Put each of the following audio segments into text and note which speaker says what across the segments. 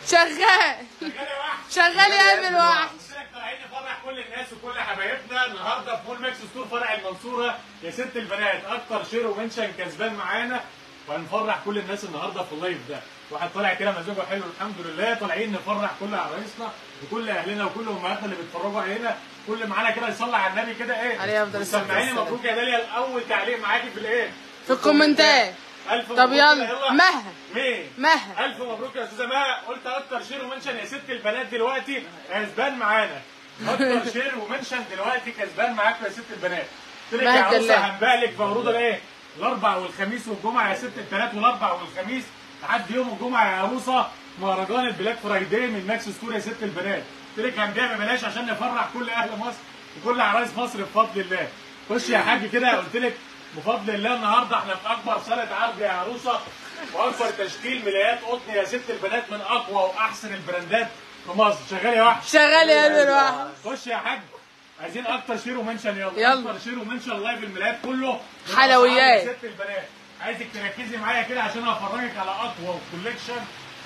Speaker 1: شغال شغال يعمل واحد
Speaker 2: طالعين نفرح كل الناس وكل حبايبنا النهارده في مول ماكس ستور فرع المنصوره يا ست البنات اكتر شير ومنشن كسبان معانا وهنفرح كل الناس النهارده في اللايف ده واحد طالع كده مزاجه حلو الحمد لله طالعين نفرح كل عرايسنا وكل اهلنا وكل امهاتنا اللي بيتفرجوا علينا كل معانا كده يصلي على النبي كده ايه
Speaker 1: عليه أفضل الصلاة
Speaker 2: سمعيني
Speaker 1: والسلام.
Speaker 2: مبروك يا داليا الاول تعليق معاكي في الايه
Speaker 1: في الكومنتات
Speaker 2: الف
Speaker 1: طب
Speaker 2: مبروك
Speaker 1: يلا مها
Speaker 2: مين
Speaker 1: مها
Speaker 2: الف مبروك يا استاذه مها قلت اكتر شير ومنشن يا ست البنات دلوقتي كسبان معانا اكتر شير ومنشن دلوقتي كسبان معاكم يا ست البنات قلت لك يا
Speaker 1: مهد
Speaker 2: عروسه
Speaker 1: الله.
Speaker 2: هنبقى لك في عروض الايه الاربع والخميس والجمعه يا ست الثلاث والاربع والخميس لحد يوم الجمعه يا عروسه مهرجان البلاك فرايداي من ماكس ستور يا ست البنات قلت لك هنبيع ببلاش عشان نفرح كل اهل مصر وكل عرايس مصر بفضل الله خش يا حاج كده قلت لك بفضل الله النهارده احنا في اكبر صاله عرض يا عروسه واكبر تشكيل ملايات قطن يا ست البنات من اقوى واحسن البراندات في مصر شغال يا وحش
Speaker 1: شغال يعمل واحد
Speaker 2: خش يا حاج عايزين اكتر شير ومنشن يلا
Speaker 1: يلا.
Speaker 2: اكتر شير ومنشن لايف الملايات كله
Speaker 1: حلويات.
Speaker 2: أسعار ست البنات عايزك تركزي معايا كده عشان هفرجك على اقوى كوليكشن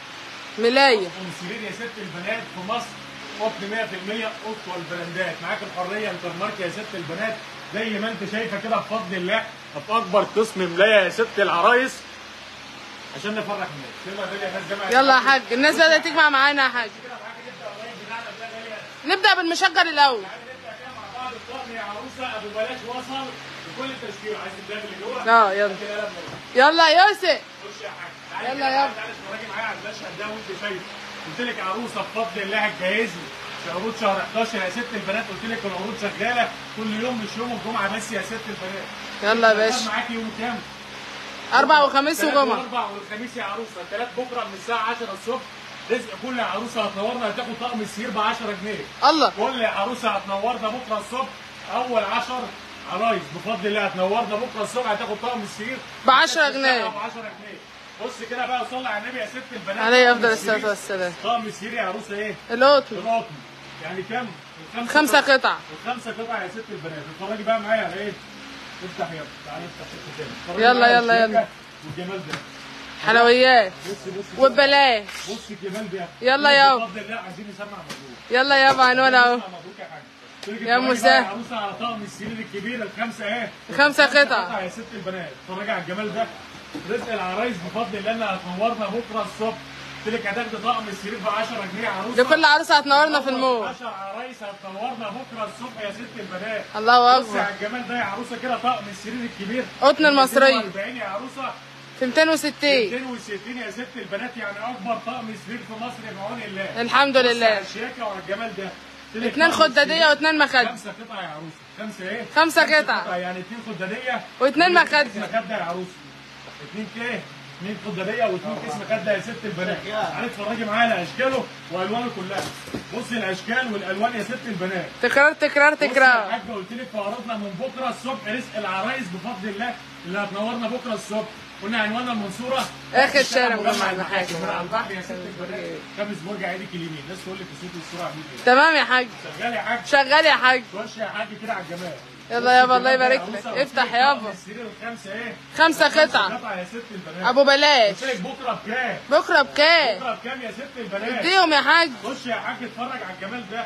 Speaker 1: ملاية
Speaker 2: سرير يا ست البنات في مصر قطن 100% اقوى البراندات معاك الحريه انتر مارك يا ست البنات زي ما انت شايفه كده بفضل الله في اكبر قسم ملايه يا ست العرايس عشان نفرح الناس يلا يا داليا الناس جمعت
Speaker 1: يلا يا حاج الناس بدأت تجمع معانا يا حاج
Speaker 2: كده معاك نبدا اللايف بتاعنا ده داليا
Speaker 1: نبدأ بالمشجر الأول
Speaker 2: تعالى نبدا كده مع بعض الطقم يا عروسه ابو بلاش وصل بكل التشكيل عايز تبدا اللي جوه
Speaker 1: اه يلا
Speaker 2: كده يلا بينا.
Speaker 1: يلا يا يوسف
Speaker 2: خش يا حاج تعالى
Speaker 1: يلا
Speaker 2: كده،
Speaker 1: يلا.
Speaker 2: تعالى اتفرجي معايا على المشهد ده وانت شايف قلت لك عروسه بفضل الله هتجهزي في عروض شهر 11 يا ست البنات قلت لك العروض شغاله كل يوم مش يوم الجمعه بس يا ست البنات
Speaker 1: يلا يا
Speaker 2: شغال
Speaker 1: باشا
Speaker 2: معاكي يوم كام؟
Speaker 1: أربع وخميس
Speaker 2: تلات
Speaker 1: وجمعة
Speaker 2: واربع والخميس يا عروسه الثلاث بكره من الساعه 10 الصبح رزق كل عروسه هتنورنا هتاخد طقم السير ب 10 جنيه
Speaker 1: الله
Speaker 2: كل عروسه هتنورنا بكره الصبح اول 10 عرايس بفضل الله هتنورنا بكره الصبح هتاخد طقم السرير
Speaker 1: ب 10 جنيه.
Speaker 2: ب 10 جنيه بص كده بقى وصلي على النبي يا ست البنات
Speaker 1: عليه
Speaker 2: طقم
Speaker 1: أفضل
Speaker 2: السرير-
Speaker 1: الصلاة والسلام
Speaker 2: طقم السرير يا عروسه ايه؟
Speaker 1: القطن
Speaker 2: القطن يعني كام؟ الخمسة
Speaker 1: خمسة قطع
Speaker 2: الخمسة قطع يا ست البنات اتفرجي بقى معايا على ايه؟ افتح يلا تعالى افتح شكل تاني اتفرجي
Speaker 1: يلا،
Speaker 2: معايا
Speaker 1: يلا،
Speaker 2: على
Speaker 1: يلا.
Speaker 2: الشياكة والجمال ده
Speaker 1: حلويات
Speaker 2: بص بص
Speaker 1: وببلاش
Speaker 2: بص الجمال ده
Speaker 1: يلا يابا.
Speaker 2: بفضل الله عايزين نسمع مبروك
Speaker 1: يلا يابا عنوان اهو
Speaker 2: مبروك يا حاج تيجي
Speaker 1: يا
Speaker 2: تتفرجي
Speaker 1: مساء.
Speaker 2: بقى يا عروسه على طقم السرير الكبير الخمسه ايه
Speaker 1: خمسة قطع
Speaker 2: يا ست البنات اتفرجي على الجمال ده رزق العرايس بفضل الله انها هتنورنا بكره الصبح قلت لك هتاخدي طقم السرير ب 10 جنيه يا عروسه
Speaker 1: لكل عروسه هتنورنا في المول
Speaker 2: 10 عرايس هتنورنا بكره الصبح يا ست البنات
Speaker 1: الله
Speaker 2: بصي
Speaker 1: اكبر
Speaker 2: على الجمال ده يا عروسه كده طقم السرير الكبير
Speaker 1: قطن المصرية.
Speaker 2: 40 يا عروسه
Speaker 1: في 260
Speaker 2: 260 يا ست البنات يعني اكبر طقم سرير في مصر بعون الله
Speaker 1: الحمد
Speaker 2: بصي على
Speaker 1: لله
Speaker 2: الشياكه وعلى الجمال ده قلت لك
Speaker 1: اتنين
Speaker 2: طقم
Speaker 1: خدادية
Speaker 2: السرير
Speaker 1: واتنين مخدة
Speaker 2: خمسة قطع يا عروسه خمسة ايه؟
Speaker 1: خمسة قطع.
Speaker 2: يعني اتنين خدادية
Speaker 1: واتنين
Speaker 2: كيس
Speaker 1: مخدة.
Speaker 2: مخدة يا عروسه اتنين ايه؟ اتنين خدادية واتنين كيس مخدة يا ست البنات تعالي اتفرجي معايا على اشكاله والوانه كلها بصي الاشكال والالوان يا ست البنات
Speaker 1: تكرار تكرار
Speaker 2: بصي يا
Speaker 1: تكرار
Speaker 2: حاجه قلت لك في عروضنا من بكره الصبح رزق العرايس بفضل الله اللي هتنورنا بكره الصبح قلنا عنواننا المنصوره
Speaker 1: آخر شارع
Speaker 2: مجمع
Speaker 1: مجمع
Speaker 2: المحاكم
Speaker 1: المحاكم.
Speaker 2: على البحر يا ست البنات خامس برج عينيك اليمين الناس تقول لك في صوت الصوره عاملين ايه
Speaker 1: تمام يا حاج
Speaker 2: شغال يا حاج
Speaker 1: شغال يا حاج
Speaker 2: خش يا حاج كده على الجمال
Speaker 1: يلا يابا الله يبارك لك افتح يابا
Speaker 2: السرير الخمسه ايه
Speaker 1: خمسة قطع
Speaker 2: قطع يا ست البنات
Speaker 1: ابو بلاش
Speaker 2: قلت لك بكره بكام
Speaker 1: بكره بكام
Speaker 2: بكره بكام يا ست البنات
Speaker 1: اديهم يا حاج
Speaker 2: خش يا حاج اتفرج على الجمال ده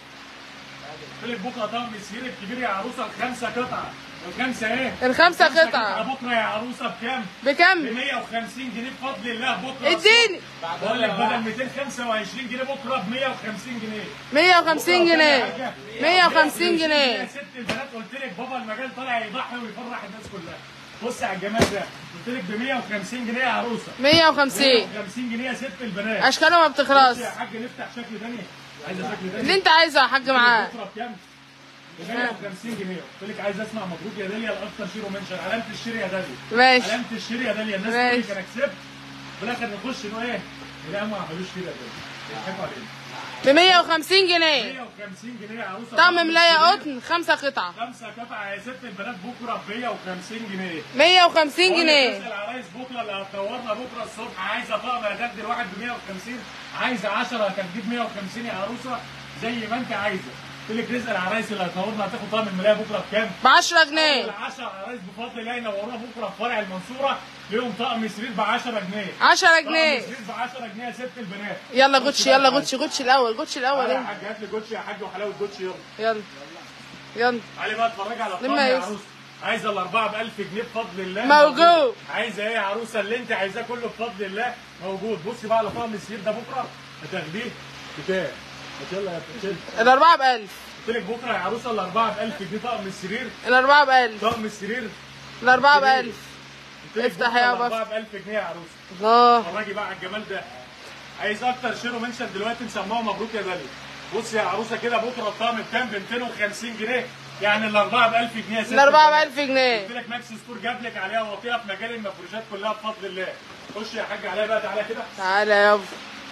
Speaker 2: قلت لك بكره طقم السرير الكبير يا عروسه الخمسه قطع الخمسه ايه
Speaker 1: الخمسة
Speaker 2: خمسة
Speaker 1: قطع
Speaker 2: بكره يا عروسه بكام؟ ب
Speaker 1: بكم
Speaker 2: 150 جنيه بفضل الله بكره
Speaker 1: اديني
Speaker 2: بقول لك بدل 225 جنيه بكره ب 150 جنيه
Speaker 1: 150 جنيه 150
Speaker 2: يا
Speaker 1: جنيه
Speaker 2: ست البنات قلت لك بابا المجال طالع يضحي ويفرح الناس كلها بص على الجمال ده قلت لك ب 150 جنيه يا عروسه
Speaker 1: 150
Speaker 2: 150 جنيه يا ست البنات
Speaker 1: اشكالهم ما
Speaker 2: بص
Speaker 1: بتخلص
Speaker 2: يا حاج نفتح شكل تاني عايزه شكل تاني
Speaker 1: اللي انت عايزه يا حاج معاه
Speaker 2: بكره بكام؟ ب 150 جنيه قلت لك عايز اسمع مبروك يا داليا الاكثر شير ومنشن علامه الشير يا داليا
Speaker 1: ماشي
Speaker 2: علامه الشير يا داليا الناس
Speaker 1: ماشي.
Speaker 2: تقول لك انا كسبت في الاخر نخش انه ايه؟ لا ما عملوش كده يا داليا بيضحكوا علينا
Speaker 1: ب 150 جنيه
Speaker 2: 150 جنيه يا عروسه
Speaker 1: طقم ملاية قطن خمسة قطع
Speaker 2: خمسه قطع يا ست البنات بكره ب 150 جنيه
Speaker 1: 150
Speaker 2: بقول لك
Speaker 1: جنيه
Speaker 2: اسال العرايس بكره اللي هتنورنا بكره الصبح عايزه طقم هتاخدي الواحد ب 150 عايزه 10 هتجيب 150 يا عروسه زي ما انت عايزه قلت لك رزق العرايس اللي هتنورنا هتاخد طقم الملايه بكره بكام؟
Speaker 1: ب 10 جنيه
Speaker 2: ال 10 عرايس بفضل الله ينورونا بكره في فرع المنصوره ليهم طقم سرير ب 10 جنيه
Speaker 1: 10
Speaker 2: طقم
Speaker 1: جنيه
Speaker 2: سرير ب 10 جنيه يا ست البنات
Speaker 1: يلا جوتشي يلا جوتشي جوتشي الاول جوتشي الاول
Speaker 2: تعالى يا
Speaker 1: يلا
Speaker 2: حاج هات لي جوتشي يا حاج وحلاوه جوتشي يلا
Speaker 1: يلا يلا
Speaker 2: تعالي بقى اتفرجي على الطقم
Speaker 1: لما
Speaker 2: يا
Speaker 1: يوسف.
Speaker 2: عروسه عايزه الاربعه ب 1000 جنيه بفضل الله
Speaker 1: موجود.
Speaker 2: عايزه ايه يا عروسه اللي انت عايزاه كله بفضل الله موجود بصي بقى على طقم السرير ده بكره هتاخديه بكام؟ يلا يا بتشيل
Speaker 1: الأربعة بألف
Speaker 2: قلت لك بكره يا عروسه الاربعه ب 1000 جنيه طقم السرير
Speaker 1: الأربعة بألف
Speaker 2: طقم السرير
Speaker 1: الأربعة بألف
Speaker 2: قلت لك
Speaker 1: افتح
Speaker 2: بكرة
Speaker 1: يا
Speaker 2: الاربعه
Speaker 1: بف.
Speaker 2: ب 1000 جنيه يا عروسه
Speaker 1: الله
Speaker 2: اتفرجي بقى على الجمال ده عايز اكتر شيرو منشن دلوقتي نسمعه مبروك يا داليا بصي يا عروسه كده بكره الطقم بكام ب 250 جنيه يعني الاربعه ب 1000 جنيه يا ست
Speaker 1: الأربعة
Speaker 2: البنات.
Speaker 1: بألف جنيه
Speaker 2: قلت لك ماكس ستور جاب لك عليها وطيها في مجال المفروشات كلها بفضل الله خش يا حاج عليها بقى تعالى كده
Speaker 1: تعالى يابا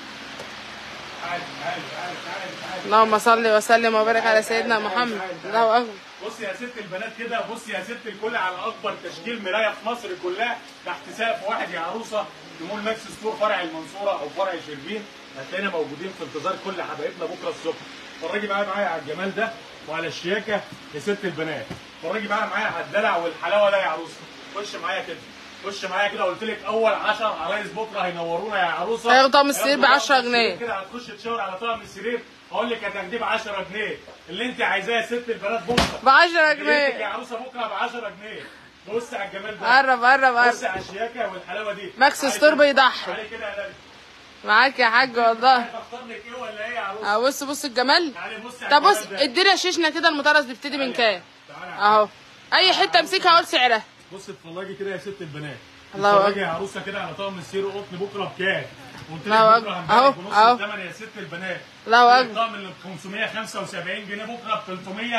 Speaker 2: تعالى تعالى تعالى تعالى تعالى
Speaker 1: اللهم صل وسلم وبارك على سيدنا محمد الله أكبر
Speaker 2: بصي يا ست البنات كده بصي يا ست الكل على اكبر تشكيل مرايه في مصر كلها تحت سقف واحد يا عروسه في مول ماكس ستور فرع المنصوره او فرع شربين هتلاقينا موجودين في انتظار كل حبايبنا بكره الصبح اتفرجي بقى معايا على الجمال ده وعلى الشياكه يا ست البنات اتفرجي بقى معايا على الدلع والحلاوه ده يا عروسه خش معايا كده خش معايا كده قلت لك اول 10 عرايس بكره هينورونا يا عروسه
Speaker 1: هياخدوا طقم السرير
Speaker 2: هياخدوا
Speaker 1: ب 10
Speaker 2: طقم السرير
Speaker 1: جنيه.
Speaker 2: كده هتخش تشاور على طقم السرير اقول لك هتاخديه ب 10 جنيه اللي انت عايزاه يا ست البنات بكره
Speaker 1: بعشرة
Speaker 2: جنيه يا
Speaker 1: جنيه
Speaker 2: عروسه بكره ب 10 جنيه بص على الجمال ده
Speaker 1: قرب قرب
Speaker 2: بص
Speaker 1: قرب
Speaker 2: على الشياكه والحلاوه دي
Speaker 1: ماكس
Speaker 2: تعالي
Speaker 1: ستور
Speaker 2: كده.
Speaker 1: بيضحي.
Speaker 2: تعالي كده يا لبي
Speaker 1: معاك يا حاج والله
Speaker 2: اختار لك ايه ولا ايه يا عروسه
Speaker 1: اه بص بص الجمال
Speaker 2: تعالي بص على
Speaker 1: طب بص
Speaker 2: الجمال ده.
Speaker 1: ادينا شيشنا كده المطرز بيبتدي من كام
Speaker 2: تعالي يا
Speaker 1: اهو اي حته امسكها اقول سعرها
Speaker 2: بص اتفرجي كده يا ست البنات
Speaker 1: الله
Speaker 2: اتفرجي يا عروسه كده على طقم السير قطن بكره بكام قلت لك
Speaker 1: الله
Speaker 2: بكره
Speaker 1: أكبر. أهو،
Speaker 2: هنبيعك بنص
Speaker 1: أهو.
Speaker 2: الثمن يا ست البنات
Speaker 1: الله
Speaker 2: قلت لك
Speaker 1: أكبر.
Speaker 2: الطقم اللي ب 575 جنيه بكره ب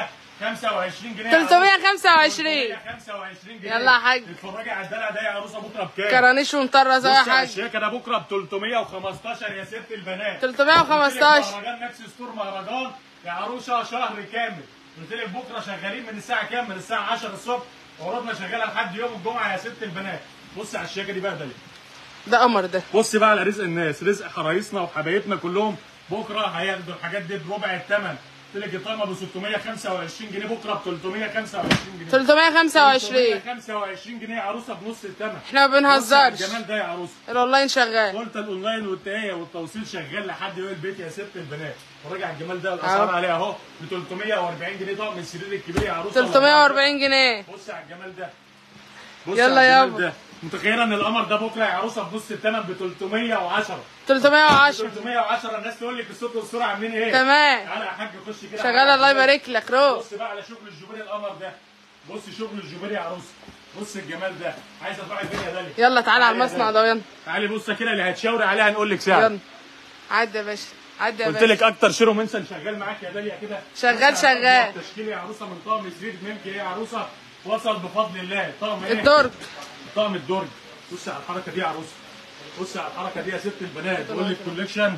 Speaker 2: 325 جنيه
Speaker 1: 325
Speaker 2: 325 جنيه
Speaker 1: يلا يا حاج.
Speaker 2: اتفرجي على الدلع ده يا عروسه بكره بكام
Speaker 1: كرانيش ومطرز اهو
Speaker 2: بص
Speaker 1: يا
Speaker 2: على
Speaker 1: حاج
Speaker 2: الشياكه ده بكره ب 315 يا ست البنات
Speaker 1: 315
Speaker 2: مهرجان ماكس ستور مهرجان يا عروسه شهر كامل قلت لك بكره شغالين من الساعه كام من الساعه 10 الصبح عروضنا شغاله لحد يوم الجمعه يا ست البنات بص على الشياكه دي بقى ده
Speaker 1: ده قمر ده
Speaker 2: بص بقى على رزق الناس رزق حرايصنا وحبايبنا كلهم بكره هياخدوا الحاجات دي بربع الثمن قلت لك الطقم ب 625 جنيه بكره ب 325 جنيه
Speaker 1: 325
Speaker 2: 325 جنيه عروسه بنص الثمن
Speaker 1: احنا ما بنهزرش
Speaker 2: الجمال ده يا عروسه
Speaker 1: الاونلاين شغال
Speaker 2: قلت الاونلاين والتقايه والتوصيل شغال لحد يوم البيت يا ست البنات وراجع الجمال ده الاسعار
Speaker 1: أهو.
Speaker 2: عليه اهو ب 340 جنيه طقم السرير الكبير يا عروسه
Speaker 1: 340 جنيه
Speaker 2: بص على الجمال ده بص
Speaker 1: يلا
Speaker 2: على الجمال
Speaker 1: يابا.
Speaker 2: ده متخيله ان القمر ده بكره يا عروسه بنص الثمن ب 310
Speaker 1: 310
Speaker 2: 310 الناس تقول لك الصوت والصوره عاملين ايه؟
Speaker 1: تمام
Speaker 2: تعالى يا حاج خش كده
Speaker 1: شغال الله يبارك لك روح
Speaker 2: بص بقى على شغل الجبير القمر ده بص شغل الجبير يا عروسه بص الجمال ده عايز ارفع الدنيا دالي
Speaker 1: يلا تعالى على
Speaker 2: يا
Speaker 1: المصنع
Speaker 2: دالي.
Speaker 1: ده يلا
Speaker 2: تعالي بص كده اللي هتشاوري عليها هنقول لك سعر
Speaker 1: يلا عدى يا باشا عدى يا
Speaker 2: قلت
Speaker 1: باشا
Speaker 2: لك اكتر شيرو منسن شغال معاك يا داليا كده
Speaker 1: شغال
Speaker 2: بص
Speaker 1: شغال.
Speaker 2: على تشكيل يا عروسه من طقم سرير ممكن ايه يا عروسه وصل بفضل الله طقم ايه
Speaker 1: الدرج
Speaker 2: طقم الدرج بص على الحركه دي يا عروسه بص على الحركه دي يا ست البنات بقول لك كوليكشن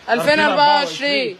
Speaker 1: 2024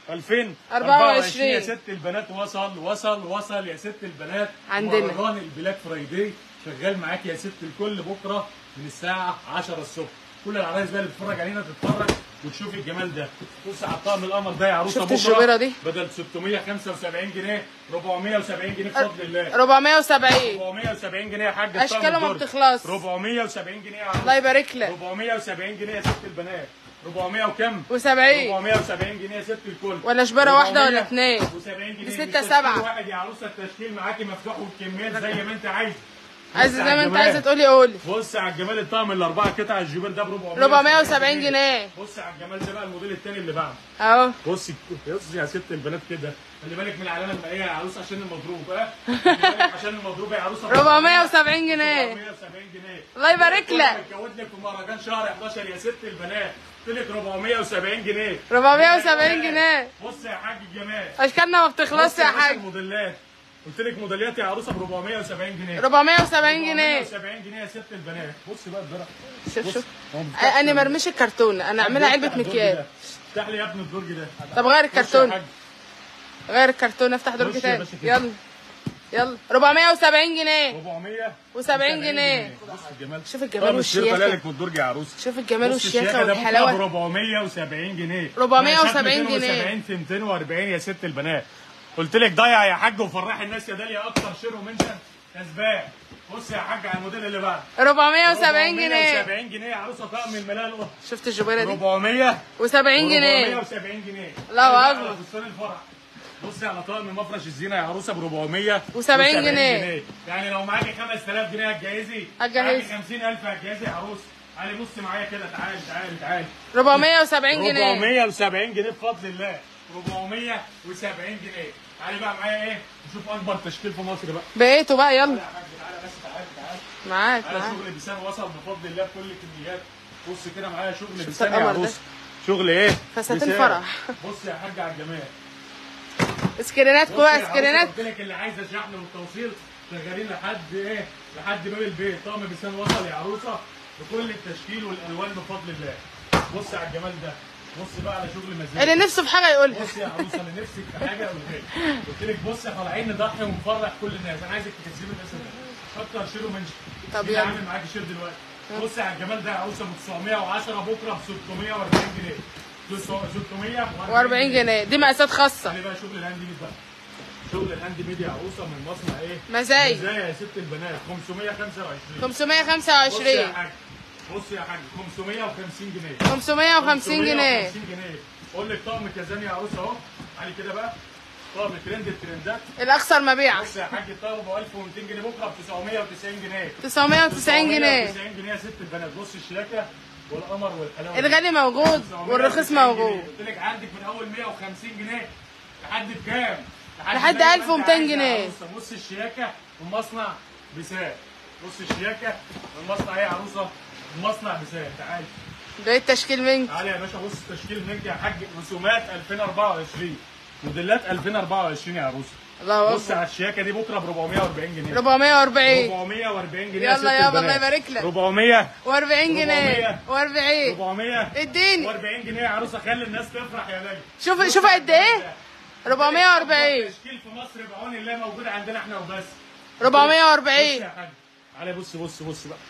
Speaker 2: 2024 يا ست البنات وصل وصل وصل يا ست البنات
Speaker 1: عندنا.
Speaker 2: مهرجان البلاك فرايداي شغال معاك يا ست الكل بكره من الساعه 10 الصبح كل العرايس بقى اللي بتتفرج علينا تتفرج وتشوف الجمال ده بص على الطقم القمر ده يا عروسه
Speaker 1: شفت
Speaker 2: بكره
Speaker 1: الشبيرة دي؟
Speaker 2: بدل 675 جنيه 470 جنيه بفضل الله
Speaker 1: 470
Speaker 2: 470 جنيه يا حاج الطقم
Speaker 1: أشكاله ما
Speaker 2: الدرج.
Speaker 1: بتخلص.
Speaker 2: 470 جنيه يا عروسه
Speaker 1: الله يبارك لك
Speaker 2: 470 جنيه يا ست البنات 400 وكم؟
Speaker 1: و70
Speaker 2: 470 جنيه يا ست الكل
Speaker 1: ولا شبيرة واحدة ولا اتنين؟
Speaker 2: 470 جنيه
Speaker 1: بستة
Speaker 2: بالتشكيل
Speaker 1: سبعة.
Speaker 2: واحد يا عروسه التشكيل معاكي مفتوح والكميات زي ما انت عايز
Speaker 1: عايزة زي ما انت عايزة تقولي قولي
Speaker 2: بص على الجمال الطقم الاربعه قطع الجبال ده ب
Speaker 1: 470 جنيه
Speaker 2: بص على الجمال ده بقى الموديل الثاني اللي بعده
Speaker 1: اهو
Speaker 2: بص بص يا ست البنات كده خلي بالك من العلامه المائيه يا عروسه عشان المضروب ها خلي بالك عشان المضروب يا عروسه
Speaker 1: 470 جنيه
Speaker 2: 470 جنيه
Speaker 1: الله يبارك لك
Speaker 2: اتجوز لك في مهرجان شهر 11 يا ست البنات قلت لك 470 جنيه
Speaker 1: 470 جنيه
Speaker 2: بص يا حاج الجمال
Speaker 1: اشكالنا ما بتخلصش
Speaker 2: بص
Speaker 1: يا
Speaker 2: باشا
Speaker 1: حاج
Speaker 2: الموديلات قلت لك موديلات يا عروسه ب 470 جنيه
Speaker 1: 470 جنيه
Speaker 2: 470 جنيه يا ست البنات بص بقى الدرع
Speaker 1: شوف شوف
Speaker 2: هو بيفتح
Speaker 1: انا مرمش الكرتون انا اعملها علبة
Speaker 2: الدرج
Speaker 1: مكياج
Speaker 2: ده. افتح لي يا ابني الدرج ده
Speaker 1: طب غير
Speaker 2: بص يا
Speaker 1: الكرتون
Speaker 2: حاج.
Speaker 1: غير الكرتون افتح درج
Speaker 2: خش يا
Speaker 1: تاني
Speaker 2: باشا كده.
Speaker 1: يلا يلا 470 جنيه
Speaker 2: 400
Speaker 1: و70 جنيه.
Speaker 2: بص الجمال
Speaker 1: شوف الجمال
Speaker 2: طب الشير طالع
Speaker 1: والشياكة
Speaker 2: لك من الدرج يا عروسه
Speaker 1: شوف الجمال
Speaker 2: بص الشياكة
Speaker 1: والشياكة
Speaker 2: ده بكرة ب
Speaker 1: والحلاوة
Speaker 2: 470 جنيه
Speaker 1: 470
Speaker 2: مقاسات
Speaker 1: جنيه.
Speaker 2: 270 في 240 يا ست البنات قلت لك ضيع يا حاج وفرحي الناس يا داليا اكتر شير ومنشن كسبان بص يا حاج على الموديل اللي بعده
Speaker 1: 470 جنيه
Speaker 2: 470 جنيه عروسه طقم الملايه القطن
Speaker 1: شفت الجبيره دي
Speaker 2: 400
Speaker 1: و70 جنيه
Speaker 2: 470 جنيه
Speaker 1: الله
Speaker 2: على
Speaker 1: أكبر.
Speaker 2: فستان الفرح بصي على طقم مفرش الزينه يا عروسه ب 400
Speaker 1: و70 جنيه.
Speaker 2: يعني لو معاكي 5000 جنيه هتجهزي
Speaker 1: هتجهزي.
Speaker 2: معاكي 50000 هتجهزي يا عروسه تعالي بصي معايا كده تعالي تعالي تعالي
Speaker 1: 470 جنيه
Speaker 2: 470 جنيه بفضل الله 470 جنيه تعالي بقى معايا ايه نشوف اكبر تشكيل في مصر بقى
Speaker 1: بقيته بقى يلا
Speaker 2: تعالى يا حاج تعالى بس تعالى تعالى
Speaker 1: معاك
Speaker 2: تعالى
Speaker 1: معاك
Speaker 2: شغل بيسان وصل بفضل الله بكل الكميات بص كده معايا شغل
Speaker 1: شفت
Speaker 2: بيسان يا
Speaker 1: القمر ده؟
Speaker 2: عروس شغل ايه
Speaker 1: فساتين
Speaker 2: بيسان.
Speaker 1: فرح.
Speaker 2: بص يا حاج على الجمال
Speaker 1: سكرينات
Speaker 2: بص يا
Speaker 1: كويس
Speaker 2: عروسة،
Speaker 1: سكرينات
Speaker 2: قلت لك اللي عايزه شحن والتوصيل شغالين لحد ايه لحد باب البيت طقم بيسان وصل يا عروسه بكل التشكيل والالوان بفضل الله بص على الجمال ده بص بقى على شغل مزاج
Speaker 1: اللي نفسه في حاجه يقولها
Speaker 2: بص يا عروسه انا نفسك في حاجه قولها قلت لك بص يا طالعين نضحي ونفرح كل الناس انا عايزك تكسبي الناس ده اكتر شير ومنشن
Speaker 1: طب
Speaker 2: مين
Speaker 1: يلا.
Speaker 2: عامل معاكي شير دلوقتي بص على الجمال ده يا عروسه ب 910 بكره ب 640 جنيه 640
Speaker 1: و40 جنيه دي مقاسات خاصه
Speaker 2: تعالي بقى شغل الهاند ميد بقى شغل الهاند ميد يا عروسه من مصنع ايه؟
Speaker 1: مزاي
Speaker 2: مزايا يا ست البنات 525 بص يا
Speaker 1: 525
Speaker 2: حاج بص يا حاج 550 جنيه
Speaker 1: 550 جنيه
Speaker 2: 550 جنيه قول لك طقم كازان يا عروسه اهو تعالي كده بقى طقم ترند الترندات
Speaker 1: الاكثر مبيعا
Speaker 2: بص يا حاج الطقم ب 1200 جنيه بكره ب 990 جنيه
Speaker 1: 990 جنيه
Speaker 2: 990 جنيه يا ست البنات بص الشياكه والقمر والحلاوه
Speaker 1: الغالي موجود
Speaker 2: 990
Speaker 1: والرخيص
Speaker 2: جنيه.
Speaker 1: موجود
Speaker 2: قلت لك عندك من اول 150 جنيه لحد بكام؟
Speaker 1: لحد
Speaker 2: زي ما
Speaker 1: 1200
Speaker 2: أنت عايزة يا
Speaker 1: جنيه.
Speaker 2: عروسة. بص الشياكه من مصنع بسات بص الشياكه من مصنع ايه يا عروسه؟ من مصنع بسات تعالي
Speaker 1: ده التشكيل منك
Speaker 2: تعالي يا باشا بص تشكيل منك يا حاج رسومات 2024 موديلات 2024 يا عروسه
Speaker 1: الله
Speaker 2: بص
Speaker 1: اكبر
Speaker 2: على الشياكه دي بكره ب 440 جنيه
Speaker 1: 440
Speaker 2: 440 جنيه
Speaker 1: يلا
Speaker 2: ست
Speaker 1: يابا،
Speaker 2: البنات.
Speaker 1: الله يبارك لك.
Speaker 2: 400
Speaker 1: و40 جنيه
Speaker 2: 400.
Speaker 1: و40
Speaker 2: 400
Speaker 1: اديني
Speaker 2: 40 جنيه يا عروسه خلي الناس تفرح يا ليلى
Speaker 1: شوف شوف قد ايه 440
Speaker 2: تشكيل في مصر بعون الله موجود عندنا احنا وبس بص
Speaker 1: 440
Speaker 2: يا حاج تعالى بص بص بص بقى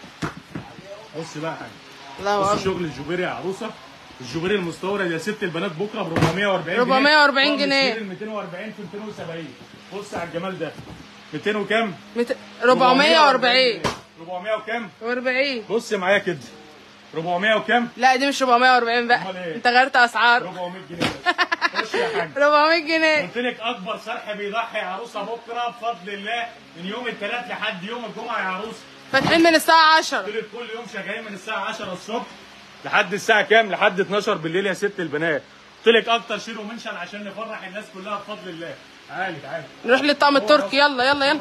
Speaker 2: بص بقى يا حاج
Speaker 1: الله
Speaker 2: بص
Speaker 1: اكبر
Speaker 2: شغل الجوبير يا عروسه الجوبير المستورد يا ست البنات بكره ب 440 جنيه
Speaker 1: 440
Speaker 2: طقم
Speaker 1: جنيه.
Speaker 2: السرير 240 في 270 بص على الجمال ده 200 وكام؟
Speaker 1: مت- 440
Speaker 2: 400 وكام؟
Speaker 1: و40
Speaker 2: بص معايا كده 400 وكام؟
Speaker 1: لا دي مش 440
Speaker 2: أمال
Speaker 1: بقى
Speaker 2: إيه؟
Speaker 1: انت غيرت اسعار
Speaker 2: 400 جنيه بس. خش يا حاج
Speaker 1: 400 جنيه
Speaker 2: قلت لك اكبر صرح بيضحي يا عروسه بكره بفضل الله من يوم الثلاث لحد يوم الجمعه يا عروسه
Speaker 1: فاتحين من الساعه 10
Speaker 2: قلت لك كل يوم شغالين من الساعه 10 الصبح لحد الساعه كام؟ لحد 12 بالليل يا ست البنات قلت لك اكتر شير ومنشن عشان نفرح الناس كلها بفضل الله تعالي تعالي
Speaker 1: نروح للطقم التركي يلا يلا يلا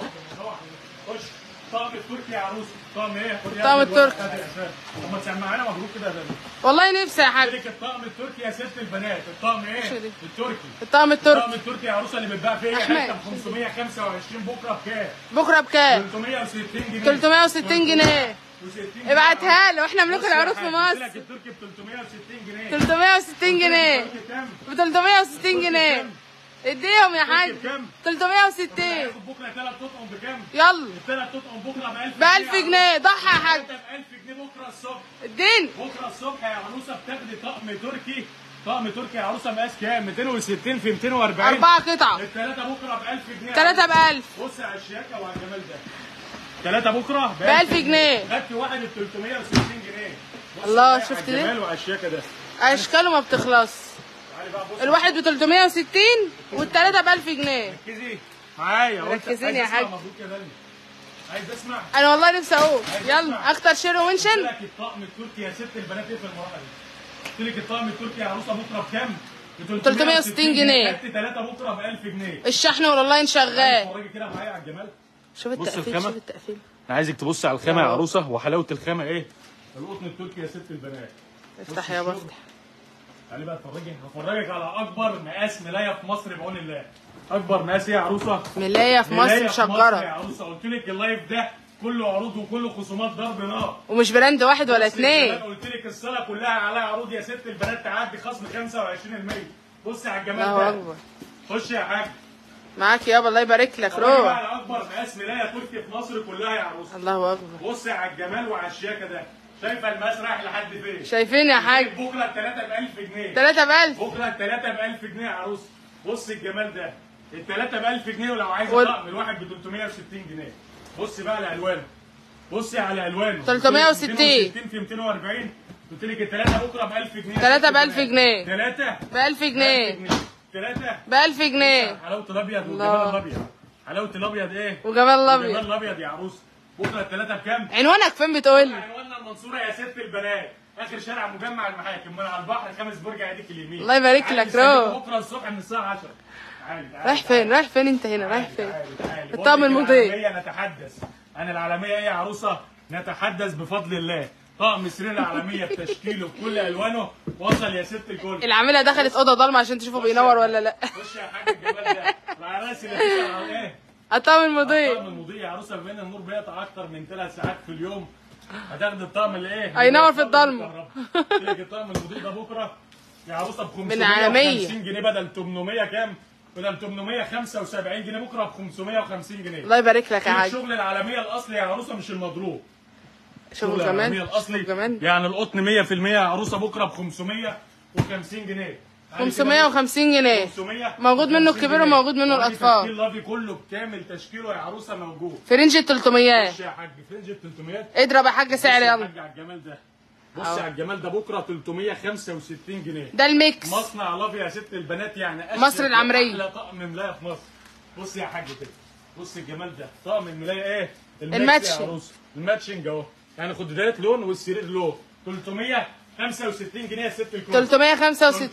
Speaker 2: خش طقم التركي يا عروسه طقم ايه؟ خد يا
Speaker 1: طقم
Speaker 2: أخي الورق
Speaker 1: التركي.
Speaker 2: ده يا شباب. طب ما تسمعنا مبروك كده يا بنات.
Speaker 1: والله نفسي يا
Speaker 2: قلت
Speaker 1: حاج
Speaker 2: لك الطقم التركي يا ست البنات الطقم ايه؟
Speaker 1: شو دي؟
Speaker 2: التركي
Speaker 1: الطقم
Speaker 2: الطقم
Speaker 1: التركي
Speaker 2: التركي يا عروسه اللي بتباع فيه
Speaker 1: أحمد.
Speaker 2: حته ب 525 بكره بكام؟
Speaker 1: بكره بكام
Speaker 2: 360 جنيه
Speaker 1: 360 جنيه
Speaker 2: 360
Speaker 1: ابعتها له احنا ملوك
Speaker 2: بص يا
Speaker 1: العروض في
Speaker 2: حاج، قلت
Speaker 1: مصر
Speaker 2: لك التركي ب 360 جنيه
Speaker 1: 360 جنيه
Speaker 2: التركي كام؟
Speaker 1: ب 360 جنيه اديهم يا حاج
Speaker 2: التركي بكام؟
Speaker 1: 360
Speaker 2: هياخد بكره ثلاث تطقم بكام؟
Speaker 1: يلا
Speaker 2: الثلاث تطقم بكره ب 1000
Speaker 1: ب 1000 جنيه ضحي يا حاج
Speaker 2: ب 1000 جنيه بكره الصبح
Speaker 1: اديني
Speaker 2: بكره الصبح يا عروسه بتاخدي طقم تركي طقم تركي يا عروسه مقاس كام 260 في 240
Speaker 1: أربعة قطع
Speaker 2: الثلاثه بكره ب 1000 جنيه
Speaker 1: ثلاثة ب 1000
Speaker 2: بص على الشياكه وعلى الجمال ده ثلاثه بكره
Speaker 1: ب 1000 جنيه
Speaker 2: خدت واحد ب 360 جنيه بص
Speaker 1: الله،
Speaker 2: على
Speaker 1: شفت دي؟
Speaker 2: الجمال وعلى الشياكه ده
Speaker 1: اشكاله ما بتخلص
Speaker 2: تعالي بقى بص
Speaker 1: الواحد ب 360 والثلاثة ب 1000 جنيه
Speaker 2: ركزي معايا قلت
Speaker 1: ركزين
Speaker 2: عايز
Speaker 1: يا
Speaker 2: أسمع
Speaker 1: حاج.
Speaker 2: مبروك يا دنيا عايز اسمع
Speaker 1: انا والله نفسي اقول يلا اكتر شير
Speaker 2: قلت
Speaker 1: ومنشن
Speaker 2: لك الطقم التركي يا ست البنات ايه في المراحل دي قلت لك الطقم التركي يا عروسه بكره بكام؟ ب
Speaker 1: 360 جنيه.
Speaker 2: خدت ثلاثه بكره ب 1000 جنيه
Speaker 1: الشحن والاونلاين شغال
Speaker 2: اتفرجي كده معايا على الجمال
Speaker 1: شوف
Speaker 2: بص
Speaker 1: التقفيل
Speaker 2: الخامة.
Speaker 1: شوف التقفيل
Speaker 2: انا عايزك تبص على الخامه يا عروسه وحلاوه الخامه ايه؟ القطن التركي يا ست البنات
Speaker 1: افتح يابا افتح
Speaker 2: تعالي بقى اتفرجي هفرجك على اكبر مقاس ملايه في مصر بعون الله اكبر مقاس ايه يا عروسه؟
Speaker 1: ملاية في
Speaker 2: ملاية
Speaker 1: مصر
Speaker 2: يا
Speaker 1: مشجرة
Speaker 2: عروسه قلت لك اللايف ده كله عروض وكله خصومات ضرب نار
Speaker 1: ومش براند واحد ولا
Speaker 2: بص البنات
Speaker 1: اتنين
Speaker 2: قلت لك الصاله كلها عليها عروض يا ست البنات تعدي خصم 25% بص على الجمال
Speaker 1: الله
Speaker 2: ده
Speaker 1: اكبر
Speaker 2: خش يا حاج
Speaker 1: معاك يابا الله يبارك لك
Speaker 2: اتفرجي بقى
Speaker 1: روح
Speaker 2: على اكبر مقاس ملايه تركي في مصر كلها يا عروسه
Speaker 1: الله اكبر
Speaker 2: بص على الجمال وعلى الشياكه ده شايفه المقاس رايح لحد فين
Speaker 1: شايفين يا حاج
Speaker 2: بكره الثلاثه ب 1000 جنيه
Speaker 1: ثلاثة ب 1000
Speaker 2: بكره الثلاثه ب 1000 جنيه يا عروسه بص الجمال ده الثلاثه ب 1000 جنيه ولو عايز
Speaker 1: وال-
Speaker 2: طقم الواحد ب 360 جنيه بص بقى على الوانه بصي على الوانه
Speaker 1: 360.
Speaker 2: 260 في 240 قلت لك الثلاثه بكره ب 1000 جنيه
Speaker 1: تلاتة ب 1000 جنيه.
Speaker 2: ثلاثه
Speaker 1: ب 1000 جنيه
Speaker 2: ثلاثه
Speaker 1: ب 1000 جنيه
Speaker 2: حلاوه الابيض
Speaker 1: الله.
Speaker 2: والجمال الابيض حلاوه الابيض ايه
Speaker 1: وجمال
Speaker 2: الجمال
Speaker 1: الابيض
Speaker 2: الابيض يا عروس بكره الثلاثه بكام
Speaker 1: عنوانك فين بتقول لي
Speaker 2: عنواننا المنصوره يا ست البنات اخر شارع مجمع المحاكم من على البحر خامس برج ايديك اليمين
Speaker 1: الله يبارك
Speaker 2: تعالي
Speaker 1: لك،
Speaker 2: نستنيكوا
Speaker 1: روح.
Speaker 2: بكره الصبح من الساعه 10 تعالي تعالي
Speaker 1: رايح فين رايح فين انت هنا رايح فين
Speaker 2: تعالي.
Speaker 1: الطقم
Speaker 2: بقول لك
Speaker 1: المضيء.
Speaker 2: العالمية نتحدث عن العالمية ايه يا عروسة نتحدث بفضل الله طقم سرير العالمية بتشكيله بكل الوانه وصل يا ست الكل
Speaker 1: العامله دخلت اوضه ضلمه عشان تشوفه بينور ولا لا
Speaker 2: خش يا حاج الجمال ده العراس اللي بتسأل عن ايه
Speaker 1: الطقم
Speaker 2: الطقم
Speaker 1: المضيء
Speaker 2: المضيء يا عروسه بما ان النور بيقطع اكتر من ثلاث ساعات في اليوم هتاخد الطقم اللي ايه؟
Speaker 1: هينور في الضلمة.
Speaker 2: قلت لك الطقم المضيء ده بكره يا عروسه ب 550
Speaker 1: عالمية.
Speaker 2: جنيه بدل 800 كام؟ بدل 875 جنيه بكره ب 550 جنيه
Speaker 1: الله يبارك لك يا حاج
Speaker 2: الشغل العالميه الاصلي يا عروسه مش المضروب
Speaker 1: شوفوا
Speaker 2: العالميه
Speaker 1: كمان
Speaker 2: الاصلي
Speaker 1: شوفوا كمان
Speaker 2: يعني القطن 100% يا عروسه بكره ب 550 جنيه
Speaker 1: 550 جنيه
Speaker 2: 500
Speaker 1: موجود منه الكبير وموجود منه
Speaker 2: وادي
Speaker 1: الأطفال.
Speaker 2: تشكيل لافي كله بكامل تشكيله يا عروسه موجود
Speaker 1: في رينج ال 300
Speaker 2: بص يا حاج فرنج ال 300
Speaker 1: اضرب يا حاج سعر
Speaker 2: بص يا
Speaker 1: يلا
Speaker 2: حاج على الجمال ده بص
Speaker 1: أهو.
Speaker 2: على الجمال ده بكره 365 جنيه
Speaker 1: ده الميكس
Speaker 2: مصنع لافي يا ست البنات يعني أشيك
Speaker 1: مصر العمرية.
Speaker 2: احلى طقم ملايه في مصر بص يا حاج كده بص الجمال ده طقم الملايه ايه الميكس
Speaker 1: الماتشنج.
Speaker 2: يا عروس الماتشنج اهو يعني خدادات لون والسرير لون 365 جنيه يا ست الكل
Speaker 1: 365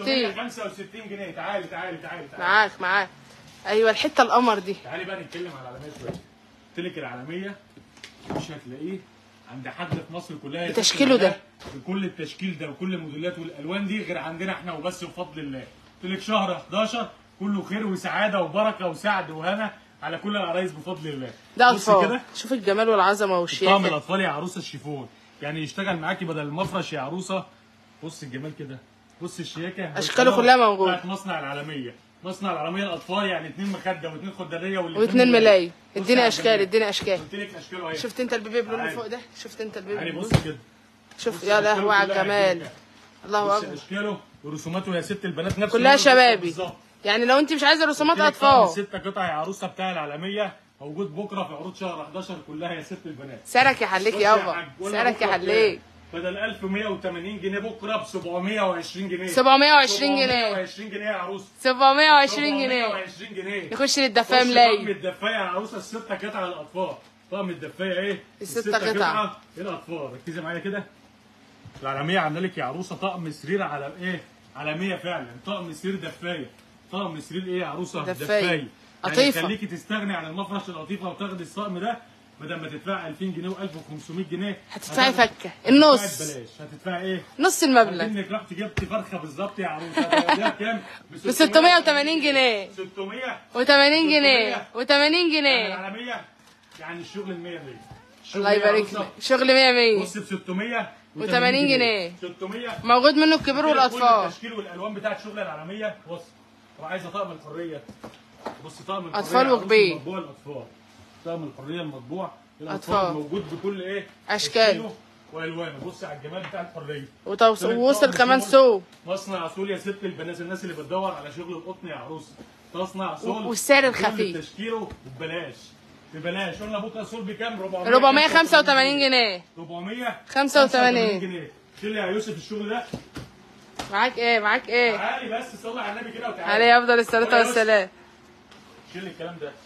Speaker 2: 365 جنيه تعالي تعالي تعالي تعالي
Speaker 1: معاك معاك ايوه الحته القمر دي
Speaker 2: تعالي بقى نتكلم على العالميه شويه قلت لك العالميه مش هتلاقيه عند حد في مصر كلها يا ست
Speaker 1: بتشكيله ده.
Speaker 2: البنات، بكل التشكيل ده وكل الموديلات والالوان دي غير عندنا احنا وبس بفضل الله قلت لك شهر 11 كله خير وسعاده وبركه وسعد وهنا على كل العرايس بفضل الله
Speaker 1: ده
Speaker 2: بص
Speaker 1: اطفال
Speaker 2: كده
Speaker 1: شوف الجمال والعظمه
Speaker 2: طقم
Speaker 1: والشياكه
Speaker 2: الاطفال يا عروسه الشيفون يعني يشتغل معاكي بدل المفرش يا عروسه بص الجمال كده بص الشياكه
Speaker 1: أشكاله
Speaker 2: والطبع
Speaker 1: كلها موجودة.
Speaker 2: بتاعت مصنع العالميه مصنع العالميه الاطفال يعني اتنين مخده واتنين خدريه
Speaker 1: واتنين ملاي
Speaker 2: بص
Speaker 1: اديني
Speaker 2: على
Speaker 1: اشكال
Speaker 2: الجمال.
Speaker 1: اديني اشكال
Speaker 2: قلت لك اشكاله اهي
Speaker 1: شفت انت البيبي بلون اللي
Speaker 2: تعالي.
Speaker 1: فوق ده شفت انت البيبي
Speaker 2: يعني
Speaker 1: بلون
Speaker 2: بص كده
Speaker 1: شوف
Speaker 2: بص
Speaker 1: يا
Speaker 2: أشكاله
Speaker 1: لهوي على
Speaker 2: كلها
Speaker 1: الجمال
Speaker 2: عجيبة.
Speaker 1: الله
Speaker 2: بص
Speaker 1: اكبر
Speaker 2: اشكاله ورسوماته يا ست البنات نفس
Speaker 1: كلها
Speaker 2: لون القطعة
Speaker 1: شبابي
Speaker 2: بالظبط.
Speaker 1: يعني لو انت مش عايزه رسومات
Speaker 2: قلت لك طقم
Speaker 1: اطفال
Speaker 2: ستة قطع يا عروسه بتاع العالميه موجود بكره في عروض شهر 11 كلها يا ست البنات
Speaker 1: سعرك يحليك
Speaker 2: بص يا
Speaker 1: يابا
Speaker 2: حاج، قلنا
Speaker 1: سعرك
Speaker 2: بكرة
Speaker 1: يحليك
Speaker 2: بدل 1180 جنيه بكره ب 720 جنيه
Speaker 1: 720 جنيه
Speaker 2: 720 جنيه يا عروسه
Speaker 1: 720 جنيه
Speaker 2: 720 جنيه
Speaker 1: يخش للدفايه
Speaker 2: طقم
Speaker 1: ملاي
Speaker 2: الدفايه يا عروسه الستة قطع للاطفال طقم الدفايه ايه؟
Speaker 1: الستة قطع.
Speaker 2: للاطفال ركزي معايا كده العالميه عامله لك يا عروسه طقم سرير على ايه؟ عالميه فعلا طقم سرير دفايه طقم سرير ايه يا عروسه؟
Speaker 1: دفاية.
Speaker 2: يعني
Speaker 1: قطيفة.
Speaker 2: يخليكي تستغني عن المفرش القطيفه وتاخدي الطقم ده بدل ما تدفعي 2000 جنيه و1500 جنيه
Speaker 1: هتدفعي
Speaker 2: هتاخدي-
Speaker 1: فكة.
Speaker 2: هتدفعي
Speaker 1: النص.
Speaker 2: ببلاش هتدفعي ايه؟
Speaker 1: نص المبلغ
Speaker 2: انك رحت جبت فرخه بالظبط يا عروسه هتاخديها بكام؟
Speaker 1: ب 680 جنيه
Speaker 2: 600
Speaker 1: و80 جنيه و80
Speaker 2: يعني
Speaker 1: جنيه
Speaker 2: العالميه يعني الشغل ال 100 100
Speaker 1: الله يبارك لك شغل 100 100
Speaker 2: بص ب 600
Speaker 1: و80 جنيه.
Speaker 2: 600
Speaker 1: موجود منه الكبير
Speaker 2: كل
Speaker 1: والاطفال
Speaker 2: التشكيل والالوان بتاعت شغل العالميه بص وعايزه طقم الحريه بص طقم الحريه
Speaker 1: أطفال
Speaker 2: عروس
Speaker 1: وكبير.
Speaker 2: المطبوع الاطفال طقم الحريه المطبوع
Speaker 1: أطفال.
Speaker 2: الاطفال موجود بكل ايه
Speaker 1: أشكال.
Speaker 2: تشكيله والوانه بص على الجمال بتاع الحريه
Speaker 1: وتوص- ووصل كمان سو
Speaker 2: مصنع سول يا ست البنات الناس اللي بتدور على شغل القطن يا عروسه تصنع سول
Speaker 1: والسعر
Speaker 2: كل
Speaker 1: الخفيف.
Speaker 2: تشكيله ببلاش ببلاش قلنا بكره سول بكام 400
Speaker 1: 485 جنيه
Speaker 2: 485 جنيه شيل يا يوسف الشغل ده
Speaker 1: معاك ايه معاك ايه
Speaker 2: تعالي بس صلي على النبي كده وتعالي
Speaker 1: عليه افضل الصلاه والسلام
Speaker 2: شيل الكلام ده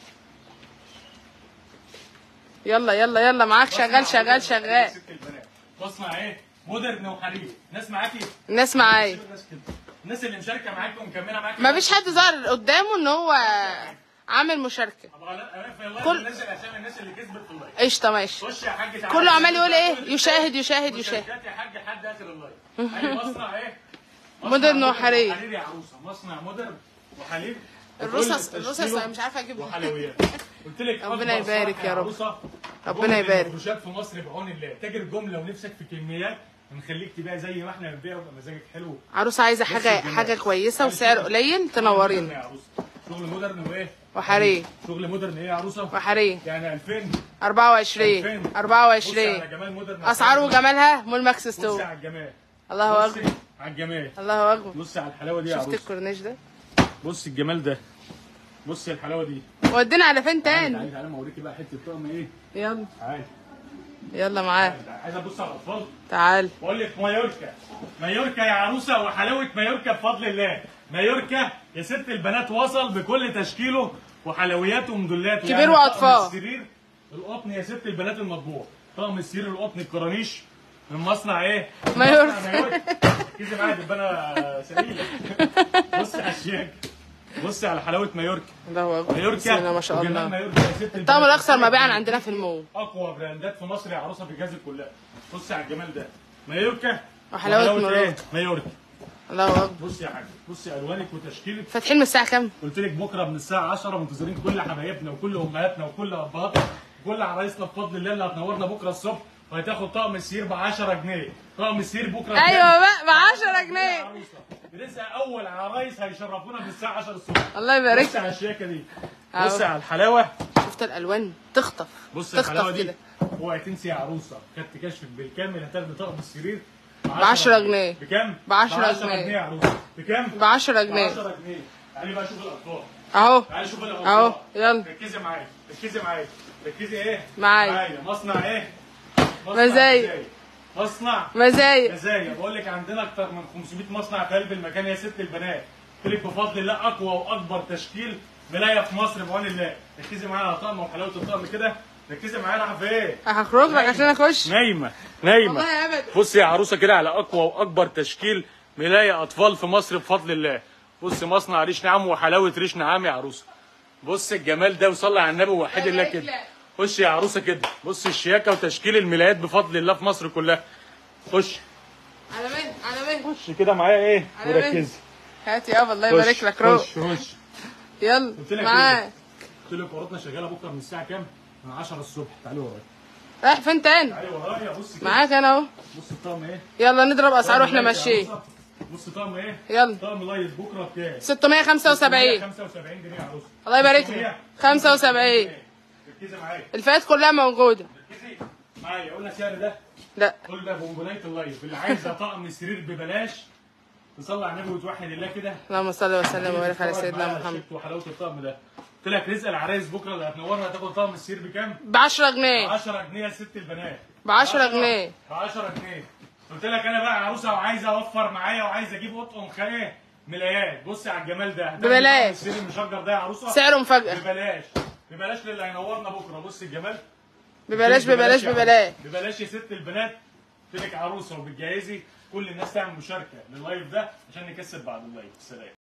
Speaker 1: يلا يلا يلا معاك شغال
Speaker 2: مصنع
Speaker 1: شغال
Speaker 2: يا
Speaker 1: شغال
Speaker 2: ست البنات. مصنع ايه مودرن وحرير ناس معاكي
Speaker 1: الناس معايا
Speaker 2: الناس كده. الناس اللي مشاركه معاكي ومكمله معاكي
Speaker 1: ما فيش حد ظهر قدامه ان هو عامل مشاركه
Speaker 2: أبقى لا- في اللايف
Speaker 1: كل-
Speaker 2: ننزل عشان الناس اللي كسبت في اللايف
Speaker 1: قشطه ماشي
Speaker 2: خش يا حاج تعالى
Speaker 1: كله عمال يقول ايه يشاهد يشاهد يشاهد
Speaker 2: مشاركات يا حاج لحد اخر اللايف يعني مصنع ايه مصنع
Speaker 1: مودرن وحرير.
Speaker 2: وحرير يا عروسه مصنع مودرن وحرير
Speaker 1: الرصص
Speaker 2: وكل
Speaker 1: الرصص
Speaker 2: تشكيله
Speaker 1: أنا مش عارفه اجيبها
Speaker 2: وحلويات قلت لك
Speaker 1: ربنا
Speaker 2: أكبر
Speaker 1: يبارك
Speaker 2: صنعة
Speaker 1: يا رب.
Speaker 2: عروسة
Speaker 1: ربنا
Speaker 2: جملة
Speaker 1: يبارك.
Speaker 2: المفروشات في مصر بعون الله تاجر جمله ونفسك في كميات ونخليك تبيع زي ما احنا بنبيع ويبقى مزاجك حلو
Speaker 1: عروسه عايزه
Speaker 2: بص
Speaker 1: حاجه
Speaker 2: الجمال.
Speaker 1: حاجه كويسه
Speaker 2: عايز
Speaker 1: وسعر
Speaker 2: شغل-
Speaker 1: قليل
Speaker 2: شغل مودرن
Speaker 1: تنورينا
Speaker 2: يا عروسه شغل مودرن وايه
Speaker 1: وحرير
Speaker 2: شغل مودرن ايه يا عروسه
Speaker 1: وحرير
Speaker 2: يعني 2000
Speaker 1: 24
Speaker 2: 2000 بص على
Speaker 1: 24
Speaker 2: جمال مودرن
Speaker 1: اسعار وجمالها مول ماكس
Speaker 2: بص
Speaker 1: ستور
Speaker 2: على الجمال
Speaker 1: الله
Speaker 2: بص
Speaker 1: اكبر
Speaker 2: على الجمال
Speaker 1: الله اكبر
Speaker 2: بص على الحلاوه دي يا
Speaker 1: شفت
Speaker 2: عروسه
Speaker 1: الكورنيش ده
Speaker 2: بص الجمال ده بصي الحلاوه دي
Speaker 1: ودينا على فين
Speaker 2: تعالي
Speaker 1: تاني
Speaker 2: تعالي ما اوريكي بقى حته طقم ايه
Speaker 1: يلا
Speaker 2: تعالي
Speaker 1: يلا معاك
Speaker 2: تعالي. عايز ابص على الاطفال
Speaker 1: تعال
Speaker 2: بقول لك مايوركا مايوركا يا عروسه وحلاوه مايوركا بفضل الله مايوركا يا ست البنات وصل بكل تشكيله وحلوياته ومدلاته
Speaker 1: كبير
Speaker 2: طقم
Speaker 1: وأطفال.
Speaker 2: السرير القطن يا ست البنات المطبوع طقم السرير القطن الكرانيش من مصنع ايه؟ من
Speaker 1: مايوركا.
Speaker 2: مصنع مايوركا كيزي معايا دبانه سليله بصي على الشياكه بصي على حلاوه مايوركا
Speaker 1: الله اكبر
Speaker 2: مايوركا
Speaker 1: بسم الله ما شاء
Speaker 2: وجمال
Speaker 1: الله
Speaker 2: مايوركا يا ست
Speaker 1: الطقم
Speaker 2: البنات.
Speaker 1: الاكثر مبيعا عندنا في المول
Speaker 2: اقوى براندات في مصر يا عروسه في الجهاز كلها بصي على الجمال ده مايوركا
Speaker 1: وحلاوة
Speaker 2: ايه
Speaker 1: مايوركا.
Speaker 2: مايوركا
Speaker 1: الله اكبر
Speaker 2: بصي يا حاج بصي الوانك وتشكيلك
Speaker 1: فاتحين من الساعه كام
Speaker 2: قلت لك بكره من الساعه 10 منتظرين كل حبايبنا وكل امهاتنا وكل ابهاتنا وكل عرايسنا بفضل الله اللي هتنورنا بكره الصبح وهتاخد طقم السير ب 10 جنيه طقم السير بكره بكام؟
Speaker 1: ايوه بقى ب 10
Speaker 2: يا
Speaker 1: جنيه
Speaker 2: عروسة. لسه اول عرايس هيشرفونا من الساعه 10 الصبح
Speaker 1: الله يبارك
Speaker 2: بصي على الشياكه دي
Speaker 1: أهو.
Speaker 2: بصي على الحلاوه
Speaker 1: شفت الالوان تخطف
Speaker 2: بص الحلاوه
Speaker 1: تخطف
Speaker 2: دي
Speaker 1: كده
Speaker 2: اوعي تنسي يا عروسه خدت كشف بالكامل هتاخدي طقم السرير ب
Speaker 1: 10 جنيه.
Speaker 2: بكام؟
Speaker 1: ب 10
Speaker 2: ب 10
Speaker 1: جنيه.
Speaker 2: جنيه يا عروسه بكام؟
Speaker 1: ب 10
Speaker 2: ب
Speaker 1: جنيه
Speaker 2: 10 جنيه تعالي بقى شوف الاطفال
Speaker 1: اهو
Speaker 2: تعالي شوف الاطفال
Speaker 1: اهو يلا
Speaker 2: ركزي معايا ركزي معايا ركزي ايه؟
Speaker 1: معايا.
Speaker 2: مصنع ايه؟ مصنع
Speaker 1: مزايا.
Speaker 2: مصنع
Speaker 1: مزايا
Speaker 2: مزايا بقول لك عندنا اكتر من 500 مصنع في قلب المكان يا ست البنات قلت لك بفضل الله اقوى واكبر تشكيل ملايه في مصر بعون الله ركزي معايا على طقم وحلاوه الطقم كده ركزي معايا رايحه فين
Speaker 1: هخرج لك عشان اخش
Speaker 2: نايمه نايمه
Speaker 1: والله ابدا
Speaker 2: بصي يا عروسه كده على اقوى واكبر تشكيل ملايه اطفال في مصر بفضل الله بصي مصنع ريش نعام وحلاوه ريش نعام يا عروسه بصي الجمال ده وصلي على النبي ووحد الله كده خش يا عروسه كده بصي الشياكه وتشكيل الملايات بفضل الله في مصر كلها خش
Speaker 1: على مين على مين
Speaker 2: خش كده معايا ايه
Speaker 1: على مين؟
Speaker 2: وركزي
Speaker 1: هات يابا الله يبارك
Speaker 2: خش،
Speaker 1: لك روح
Speaker 2: خش خش
Speaker 1: يلا
Speaker 2: قلت لك
Speaker 1: معاك
Speaker 2: قلت لك ورطنا شغاله بكره من الساعه كام؟ من 10 الصبح تعالي ورايا
Speaker 1: رايح فين تاني
Speaker 2: تعالي ورايا بصي كده
Speaker 1: معاك انا اهو
Speaker 2: بص الطقم ايه
Speaker 1: يلا نضرب اسعار واحنا
Speaker 2: طقم لايت يا
Speaker 1: ماشيين
Speaker 2: عروسة. بص طقم ايه
Speaker 1: يلا
Speaker 2: طقم لايت بكره بكام
Speaker 1: 675
Speaker 2: 75 جنيه يا عروسه
Speaker 1: الله يبارك لك 75
Speaker 2: ركزي معايا
Speaker 1: الفئات كلها موجوده
Speaker 2: ركزي معايا قلنا سعر ده
Speaker 1: لا
Speaker 2: قلنا بونبونايه اللايف اللي عايزه طقم سرير ببلاش تصلي على النبي وتوحد الله كده
Speaker 1: اللهم صل وسلم وبارك على
Speaker 2: تتفرج
Speaker 1: سيدنا
Speaker 2: معايا على
Speaker 1: محمد
Speaker 2: الشكل وحلاوه الطقم ده قلت لك رزق العرايس بكره اللي هتنورنا هتاخد طقم السرير بكام؟
Speaker 1: ب 10
Speaker 2: ب
Speaker 1: جنيه
Speaker 2: 10 جنيه يا ست البنات
Speaker 1: ب 10 جنيه
Speaker 2: ب 10 جنيه قلت لك انا بقى عروسه وعايز اوفر معايا وعايز اجيب قطقم خايه ملايات بصي على الجمال ده هتاخدي
Speaker 1: ببلاش.
Speaker 2: طقم السرير المشجر ده يا عروسه
Speaker 1: سعره مفاجاه
Speaker 2: ببلاش ببلاش للي هينورنا بكره بصي الجمال
Speaker 1: ببلاش ببلاش
Speaker 2: يا
Speaker 1: ببلاش
Speaker 2: عروسة. ببلاش يا ست البنات قلت لك عروسه وبتجهزي كل الناس تعمل مشاركه لللايف ده عشان نكسب بعد اللايف سلام